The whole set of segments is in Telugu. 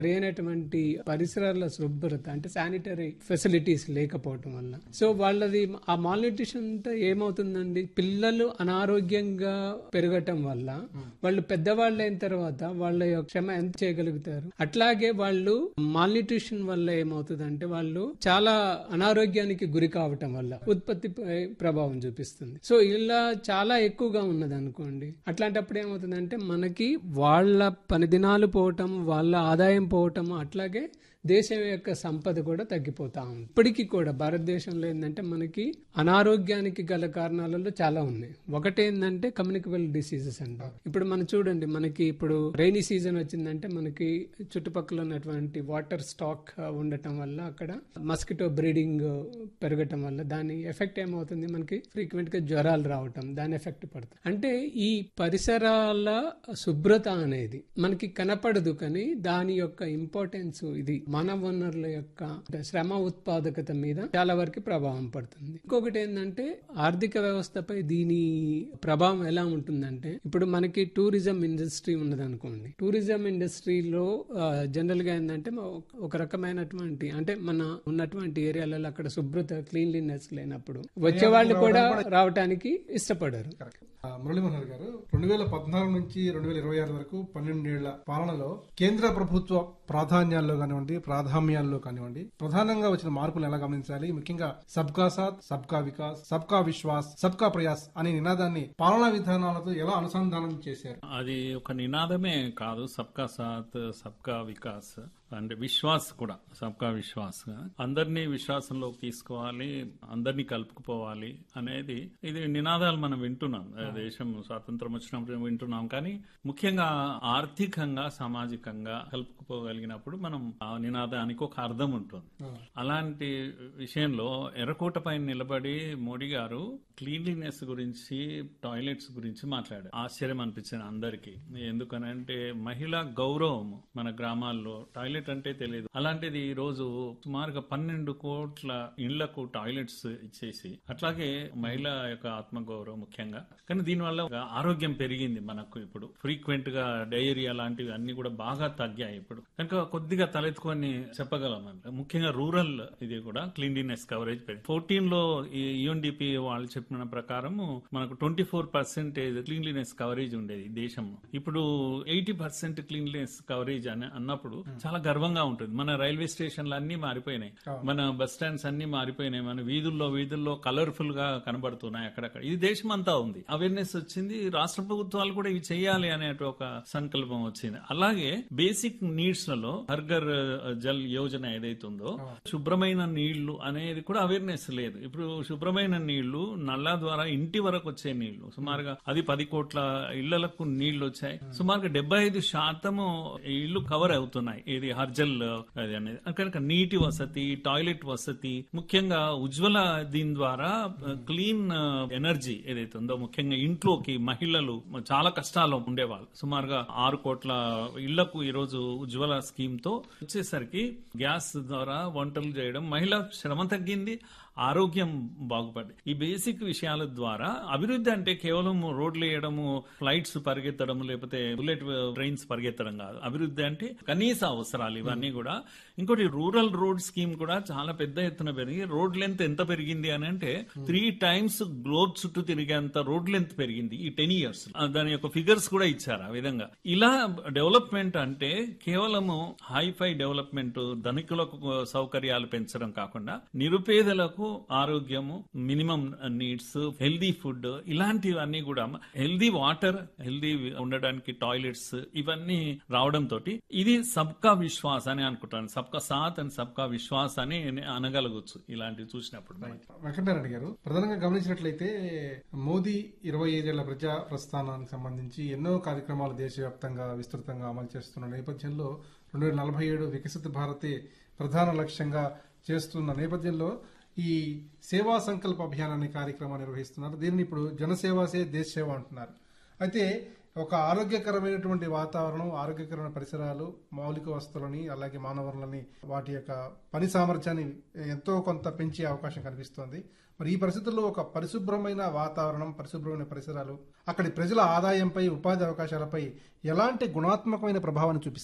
సరైనటువంటి పరిసరాల శుభ్రత అంటే శానిటరీ ఫెసిలిటీస్ లేకపోవటం వల్ల సో వాళ్ళది ఆ మాల్న్యూట్రిషన్ అంతా ఏమవుతుందండి పిల్లలు అనారోగ్యంగా పెరగటం వల్ల వాళ్ళు పెద్దవాళ్ళు అయిన తర్వాత వాళ్ళ యొక్క క్షమ ఎంత చేయగలుగుతారు అట్లాగే వాళ్ళు మాల్న్యూట్రిషన్ వల్ల ఏమవుతుందంటే వాళ్ళు చాలా అనారోగ్యానికి గురి కావటం వల్ల ఉత్పత్తిపై ప్రభావం చూపిస్తుంది సో ఇలా చాలా ఎక్కువగా ఉన్నది అనుకోండి అట్లాంటప్పుడు ఏమవుతుందంటే మనకి వాళ్ళ పని దినాలు పోవటం వాళ్ళ ఆదాయం పోవటం అట్లాగే దేశం యొక్క సంపద కూడా తగ్గిపోతా ఉంది ఇప్పటికీ కూడా భారతదేశంలో ఏంటంటే మనకి అనారోగ్యానికి గల కారణాలలో చాలా ఉన్నాయి ఒకటి ఏంటంటే కమ్యూనికబుల్ డిసీజెస్ అంట ఇప్పుడు మనం చూడండి మనకి ఇప్పుడు రైనీ సీజన్ వచ్చిందంటే మనకి చుట్టుపక్కల ఉన్నటువంటి వాటర్ స్టాక్ ఉండటం వల్ల అక్కడ మస్కిటో బ్రీడింగ్ పెరగటం వల్ల దాని ఎఫెక్ట్ ఏమవుతుంది మనకి ఫ్రీక్వెంట్ గా జ్వరాలు రావటం దాని ఎఫెక్ట్ పడుతుంది అంటే ఈ పరిసరాల శుభ్రత అనేది మనకి కనపడదు కానీ దాని యొక్క ఇంపార్టెన్స్ ఇది మానవ వనరుల యొక్క శ్రమ ఉత్పాదకత మీద చాలా వరకు ప్రభావం పడుతుంది ఇంకొకటి ఏంటంటే ఆర్థిక వ్యవస్థపై దీని ప్రభావం ఎలా ఉంటుందంటే ఇప్పుడు మనకి టూరిజం ఇండస్ట్రీ ఉన్నది అనుకోండి టూరిజం ఇండస్ట్రీలో జనరల్ గా ఏంటంటే ఒక రకమైనటువంటి అంటే మన ఉన్నటువంటి ఏరియాలలో అక్కడ శుభ్రత క్లీన్లీనెస్ లేనప్పుడు వచ్చే వాళ్ళు కూడా రావటానికి ఇష్టపడరు ఆ, మురళీ మనోహర్ గారు రెండు వేల పద్నాలుగు నుంచి రెండు వేల ఇరవై ఆరు వరకు పన్నెండేళ్ల పాలనలో కేంద్ర ప్రభుత్వ ప్రాధాన్యాల్లో కానివ్వండి ప్రాధాన్యాల్లో కానివ్వండి ప్రధానంగా వచ్చిన మార్పులు ఎలా గమనించాలి ముఖ్యంగా సబ్కా సాత్ సబ్కా వికాస్ సబ్కా విశ్వాస్ సబ్కా ప్రయాస్ అనే నినాదాన్ని పాలనా విధానాలతో ఎలా అనుసంధానం చేశారు అది ఒక నినాదమే కాదు సబ్కా సాత్ సబ్కా వికాస్ అంటే విశ్వాస్ కూడా సబ్కా విశ్వాస్ అందరినీ విశ్వాసంలోకి తీసుకోవాలి అందరినీ కలుపుకుపోవాలి అనేది ఇది నినాదాలు మనం వింటున్నాం దేశం స్వాతంత్రం వచ్చినప్పుడు వింటున్నాం కానీ ముఖ్యంగా ఆర్థికంగా సామాజికంగా కలుపుకుపోగలిగినప్పుడు మనం ఆ నినాదానికి ఒక అర్థం ఉంటుంది అలాంటి విషయంలో ఎర్రకోట పైన నిలబడి మోడీ గారు క్లీన్లీనెస్ గురించి టాయిలెట్స్ గురించి మాట్లాడారు ఆశ్చర్యం అనిపించింది అందరికీ ఎందుకనంటే మహిళా గౌరవం మన గ్రామాల్లో టాయిలెట్ అంటే తెలియదు అలాంటిది ఈ రోజు సుమారుగా పన్నెండు కోట్ల ఇళ్లకు టాయిలెట్స్ ఇచ్చేసి అట్లాగే మహిళ యొక్క ఆత్మగౌరవం ముఖ్యంగా కానీ దీనివల్ల ఒక ఆరోగ్యం పెరిగింది మనకు ఇప్పుడు ఫ్రీక్వెంట్ గా డయేరియా లాంటివి అన్ని కూడా బాగా తగ్గాయి ఇప్పుడు కనుక కొద్దిగా తలెత్తుకొని చెప్పగలం అంటే ముఖ్యంగా రూరల్ ఇది కూడా క్లీన్లీనెస్ కవరేజ్ పెరిగింది ఫోర్టీన్ లో ఈ యుఎన్డిపి వాళ్ళు చెప్పిన ప్రకారం మనకు twenty four percentage cleanliness coverage ఉండేది దేశంలో ఇప్పుడు ఎయిటీ పర్సెంట్ క్లీన్లీనెస్ కవరేజ్ అని అన్నప్పుడు చాలా గర్వంగా ఉంటుంది మన రైల్వే స్టేషన్లు అన్ని మారిపోయినాయి మన బస్ స్టాండ్స్ అన్ని మారిపోయినాయి మన వీధుల్లో వీధుల్లో కలర్ఫుల్ గా కనబడుతున్నాయి అక్కడక్కడ ఇది దేశం అంతా ఉంది అవేర్నెస్ వచ్చింది రాష్ట్ర ప్రభుత్వాలు కూడా ఇవి చేయాలి అనే ఒక సంకల్పం వచ్చింది అలాగే బేసిక్ నీడ్స్ లలో హర్ఘర్ జల్ యోజన ఏదైతే ఉందో శుభ్రమైన నీళ్లు అనేది కూడా అవేర్నెస్ లేదు ఇప్పుడు శుభ్రమైన నీళ్లు నల్లా ద్వారా ఇంటి వరకు వచ్చే నీళ్లు సుమారుగా అది పది కోట్ల ఇళ్లకు నీళ్లు వచ్చాయి సుమారుగా డెబ్బై ఐదు శాతము ఇళ్లు కవర్ అవుతున్నాయి ఇది హర్జల్ అది అనేది కనుక నీటి వసతి టాయిలెట్ వసతి ముఖ్యంగా ఉజ్వల దీని ద్వారా క్లీన్ ఎనర్జీ ఏదైతే ఉందో ముఖ్యంగా ఇంట్లోకి మహిళలు చాలా కష్టాల్లో ఉండేవాళ్ళు సుమారుగా ఆరు కోట్ల ఇళ్లకు ఈ రోజు ఉజ్వల స్కీమ్ తో వచ్చేసరికి గ్యాస్ ద్వారా వంటలు చేయడం మహిళ శ్రమ తగ్గింది ఆరోగ్యం బాగుపడింది ఈ బేసిక్ విషయాల ద్వారా అభివృద్ధి అంటే కేవలం రోడ్లు వేయడము ఫ్లైట్స్ పరిగెత్తడం లేకపోతే బుల్లెట్ ట్రైన్స్ పరిగెత్తడం కాదు అభివృద్ధి అంటే కనీస అవసరాలు ఇవన్నీ కూడా ఇంకోటి రూరల్ రోడ్ స్కీమ్ కూడా చాలా పెద్ద ఎత్తున పెరిగి రోడ్ లెంత్ ఎంత పెరిగింది అని అంటే త్రీ టైమ్స్ గ్లోబ్ చుట్టూ తిరిగేంత రోడ్ లెంత్ పెరిగింది ఈ టెన్ ఇయర్స్ దాని యొక్క ఫిగర్స్ కూడా ఇచ్చారు ఆ విధంగా ఇలా డెవలప్మెంట్ అంటే కేవలము హైఫై డెవలప్మెంట్ ధనికులకు సౌకర్యాలు పెంచడం కాకుండా నిరుపేదలకు ఆరోగ్యము మినిమం నీడ్స్ హెల్దీ ఫుడ్ ఇలాంటివన్నీ కూడా హెల్దీ వాటర్ హెల్దీ ఉండడానికి టాయిలెట్స్ ఇవన్నీ రావడం తోటి ఇది సబ్కా విశ్వాస్ అని అనుకుంటాను సబ్కా సాత్ అండ్ సబ్కా విశ్వాస్ అని అనగలగొచ్చు ఇలాంటివి చూసినప్పుడు మనకి. వెంకటనారాయణ గారు ప్రధానంగా గమనించినట్లయితే మోదీ ఇరవై ఐదేళ్ల ప్రజా ప్రస్థానానికి సంబంధించి ఎన్నో కార్యక్రమాలు దేశవ్యాప్తంగా విస్తృతంగా అమలు చేస్తున్న నేపథ్యంలో రెండు వేల నలభై ఏడు వికసిత భారతే ప్రధాన లక్ష్యంగా చేస్తున్న నేపథ్యంలో ఈ సేవా సంకల్ప అభియాన్ అనే కార్యక్రమాన్ని నిర్వహిస్తున్నారు దీనిని ఇప్పుడు జనసేవాసే దేశ సేవ అంటున్నారు అయితే ఒక ఆరోగ్యకరమైనటువంటి వాతావరణం ఆరోగ్యకరమైన పరిసరాలు మౌలిక వస్తువులని అలాగే మానవరులని వాటి యొక్క పని సామర్థ్యాన్ని ఎంతో కొంత పెంచే అవకాశం కనిపిస్తోంది మరి ఈ పరిస్థితుల్లో ఒక పరిశుభ్రమైన వాతావరణం పరిశుభ్రమైన పరిసరాలు అక్కడి ప్రజల ఆదాయంపై ఉపాధి అవకాశాలపై ఎలాంటి గుణాత్మకమైన ప్రభావాన్ని చూపిస్తాయి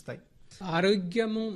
ఆరోగ్యము